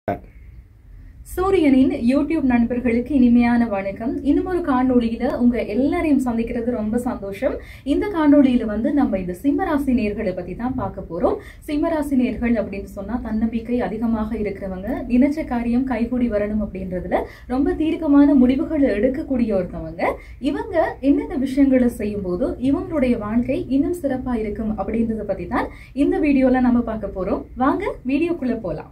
சூரியனின் யூடியூப் நண்பர்களுக்கு இனிமையான வணக்கம் இன்னும் ஒரு காணொளியில உங்க எல்லாரையும் சந்திக்கிறது ரொம்ப சந்தோஷம் இந்த காணொளியில வந்து நம்ம இந்த சிம்மராசி நேர்களை பத்தி தான் பார்க்க போறோம் சிம்மராசி நேர்கள் அப்படின்னு சொன்னா தன்னம்பிக்கை அதிகமாக இருக்கிறவங்க நினைச்ச காரியம் கைகூடி வரணும் அப்படின்றதுல ரொம்ப தீர்க்கமான முடிவுகளை எடுக்கக்கூடிய ஒருத்தவங்க இவங்க என்னென்ன விஷயங்களை செய்யும் போது இவங்களுடைய வாழ்க்கை இன்னும் சிறப்பா இருக்கும் அப்படின்றத பத்தி தான் இந்த வீடியோல நம்ம பார்க்க போறோம் வாங்க வீடியோக்குள்ள போலாம்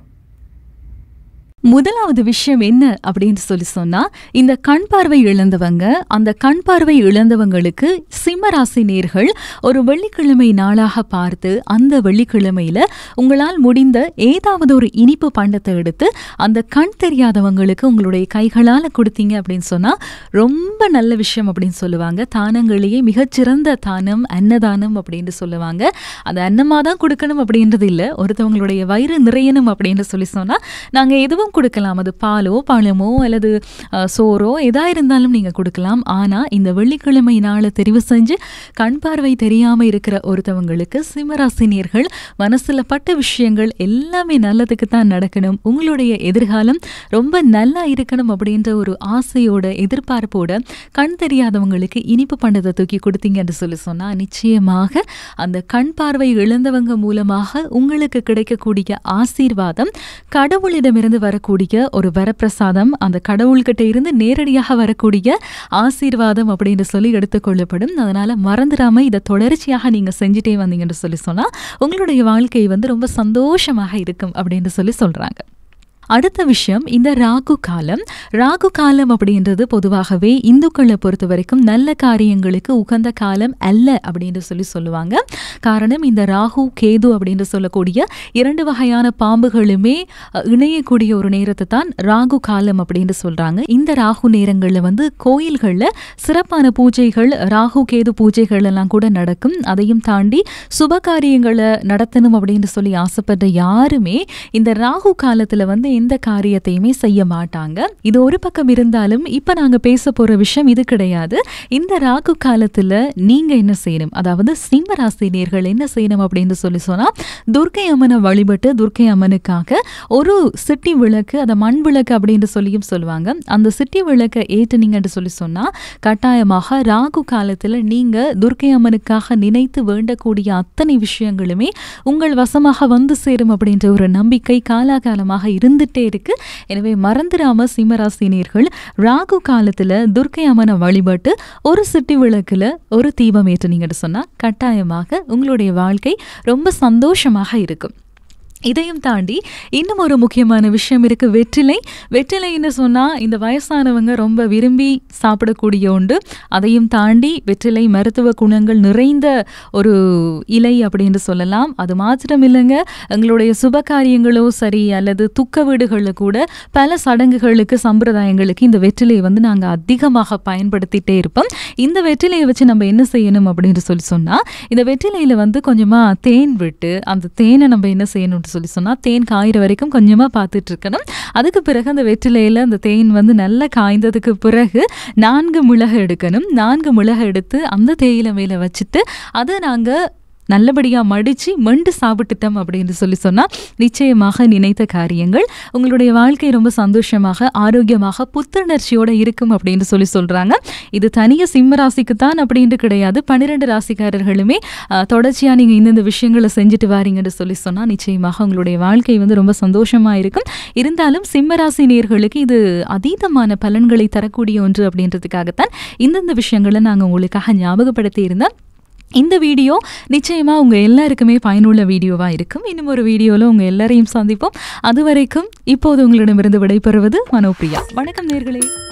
முதலாவது விஷயம் என்ன அப்படின்னு சொல்லி சொன்னா இந்த கண் பார்வை இழந்தவங்க அந்த கண் பார்வை இழந்தவங்களுக்கு சிம்மராசி நேர்கள் ஒரு வெள்ளிக்கிழமை நாளாக பார்த்து அந்த வெள்ளிக்கிழமையில உங்களால் முடிந்த ஏதாவது ஒரு இனிப்பு பண்டத்தை எடுத்து அந்த கண் தெரியாதவங்களுக்கு உங்களுடைய கைகளால கொடுத்தீங்க அப்படின்னு சொன்னா ரொம்ப நல்ல விஷயம் அப்படின்னு சொல்லுவாங்க தானங்களையே மிகச்சிறந்த தானம் அன்னதானம் அப்படின்னு சொல்லுவாங்க அது அன்னமாக தான் கொடுக்கணும் அப்படின்றது இல்லை ஒருத்தவங்களுடைய வயிறு நிறையணும் அப்படின்னு சொல்லி சொன்னா நாங்க எதுவும் கொடுக்கலாம் அது பாலோ பழமோ அல்லது அஹ், சோறோ எதா இருந்தாலும் நீங்க கொடுக்கலாம் ஆனா இந்த வெள்ளிக்கிழமை நாளை தெரிவு செஞ்சு கண் பார்வை தெரியாம இருக்கிற ஒருத்தவங்களுக்கு சிம்மராசினியர்கள் மனசுல பட்ட விஷயங்கள் எல்லாமே நல்லதுக்கு தான் நடக்கணும் உங்களுடைய எதிர்காலம் ரொம்ப நல்லா இருக்கணும் அப்படின்ற ஒரு ஆசையோட எதிர்பார்ப்போட கண் தெரியாதவங்களுக்கு இனிப்பு பண்டத்தை தூக்கி கொடுத்தீங்கன்னு சொல்லி சொன்னா நிச்சயமாக அந்த கண் பார்வை இழந்தவங்க மூலமாக உங்களுக்கு கிடைக்கக்கூடிய ஆசீர்வாதம் கடவுளிடமிருந்து வரக்கூடிய ஒரு வரப்பிரசாதம் அந்த கடவுள்கிட்ட இருந்து நேரடியாக வரக்கூடிய ஆசீர்வாதம் அப்படின்னு சொல்லி எடுத்துக்கொள்ளப்படும் அதனால மறந்துடாம இதை தொடர்ச்சியாக நீங்க செஞ்சுட்டே வந்தீங்கன்னு சொல்லி சொன்னா உங்களுடைய வாழ்க்கை வந்து ரொம்ப சந்தோஷமாக இருக்கும் அப்படின்னு சொல்லி சொல்றாங்க அடுத்த விஷயம் இந்த ராகு காலம் ராகு காலம் அப்படின்றது பொதுவாகவே இந்துக்களை பொறுத்த வரைக்கும் நல்ல காரியங்களுக்கு உகந்த காலம் அல்ல அப்படின்னு சொல்லி சொல்லுவாங்க காரணம் இந்த ராகு கேது அப்படின்னு சொல்லக்கூடிய இரண்டு வகையான பாம்புகளுமே அஹ், இணையக்கூடிய ஒரு நேரத்தை தான் ராகு காலம் அப்படின்னு சொல்றாங்க இந்த ராகு நேரங்களில் வந்து கோயில்களில் சிறப்பான பூஜைகள் ராகு கேது பூஜைகள் எல்லாம் கூட நடக்கும் அதையும் தாண்டி சுப காரியங்களை நடத்தணும் அப்படின்னு சொல்லி ஆசைப்படுற யாருமே இந்த ராகு காலத்துல வந்து எந்த காரியத்தையுமே செய்ய மாட்டாங்க இது ஒரு பக்கம் இருந்தாலும் இப்ப நாங்க பேச போற விஷயம் இது கிடையாது இந்த ராகு காலத்துல நீங்க என்ன செய்யணும் அதாவது சிம்ம ராசினியர்கள் என்ன செய்யணும் அப்படின்னு சொல்லி சொன்னா துர்க்கை அம்மனை வழிபட்டு துர்க்கை அம்மனுக்காக ஒரு சிட்டி விளக்கு அதை மண் விளக்கு அப்படின்னு சொல்லியும் சொல்லுவாங்க அந்த சிட்டி விளக்கை ஏற்றுனீங்கன்னு சொல்லி சொன்னா கட்டாயமாக ராகு காலத்துல நீங்க துர்க்கை அம்மனுக்காக நினைத்து வேண்டக்கூடிய அத்தனை விஷயங்களுமே உங்கள் வசமாக வந்து சேரும் அப்படின்ற ஒரு நம்பிக்கை காலாகாலமாக இருந்துட்டே இருக்கு எனவே மறந்துடாம சிம்மராசினியர்கள் ராகு காலத்துல துர்க்கை அம்மனை வழிபட்டு ஒரு சிட்டி விளக்குல ஒரு தீபம் ஏற்றுனீங்கன்னு சொன்னா கட்டாயமாக உங்களுடைய வாழ்க்கை ரொம்ப சந்தோஷமாக இருக்கும் இதையும் தாண்டி இன்னும் ஒரு முக்கியமான விஷயம் இருக்கு வெற்றிலை வெற்றிலைன்னு சொன்னா இந்த வயசானவங்க ரொம்ப விரும்பி சாப்பிடக்கூடிய உண்டு அதையும் தாண்டி வெற்றிலை மருத்துவ குணங்கள் நிறைந்த ஒரு இலை அப்படின்னு சொல்லலாம் அது மாத்திரம் இல்லைங்க எங்களுடைய சுப காரியங்களோ சரி அல்லது துக்க வீடுகளில் கூட பல சடங்குகளுக்கு சம்பிரதாயங்களுக்கு இந்த வெற்றிலையை வந்து நாங்கள் அதிகமாக பயன்படுத்திட்டே இருப்போம் இந்த வெற்றிலையை வச்சு நம்ம என்ன செய்யணும் அப்படின்னு சொல்லி சொன்னா இந்த வெற்றிலையில வந்து கொஞ்சமா தேன் விட்டு அந்த தேனை நம்ம என்ன செய்யணும்னு சொல்லி சொன்னா தேன் காயிற வரைக்கும் கொஞ்சமா பார்த்துட்டு இருக்கணும் அதுக்கு பிறகு அந்த வெற்றிலையில அந்த தேன் வந்து நல்லா காய்ந்ததுக்கு பிறகு நான்கு மிளகு எடுக்கணும் நான்கு மிளகு எடுத்து அந்த தேயிலை மேல வச்சுட்டு அதை நாங்க நல்லபடியா மடிச்சு மெண்டு சாப்பிட்டுட்டோம் அப்படின்னு சொல்லி சொன்னா நிச்சயமாக நினைத்த காரியங்கள் உங்களுடைய வாழ்க்கை ரொம்ப சந்தோஷமாக ஆரோக்கியமாக புத்துணர்ச்சியோட இருக்கும் அப்படின்னு சொல்லி சொல்றாங்க இது தனிய சிம்ம ராசிக்கு தான் அப்படின்ட்டு கிடையாது பன்னிரெண்டு ராசிக்காரர்களுமே அஹ், தொடர்ச்சியா நீங்க இந்தந்த விஷயங்களை செஞ்சுட்டு வாரீங்கன்னு சொல்லி சொன்னா நிச்சயமாக உங்களுடைய வாழ்க்கை வந்து ரொம்ப சந்தோஷமா இருக்கும் இருந்தாலும் சிம்ம ராசி நேர்களுக்கு இது அதீதமான பலன்களை தரக்கூடிய ஒன்று அப்படின்றதுக்காகத்தான் இந்தந்த விஷயங்களை நாங்க உங்களுக்காக ஞாபகப்படுத்தி இருந்தோம் இந்த வீடியோ நிச்சயமா உங்க எல்லாருக்குமே பயனுள்ள வீடியோவா இருக்கும் இன்னும் ஒரு வீடியோல உங்க எல்லாரையும் சந்திப்போம் அது வரைக்கும் இப்போது உங்களிடமிருந்து விடைபெறுவது மனோபிரியா வணக்கம் நேர்களே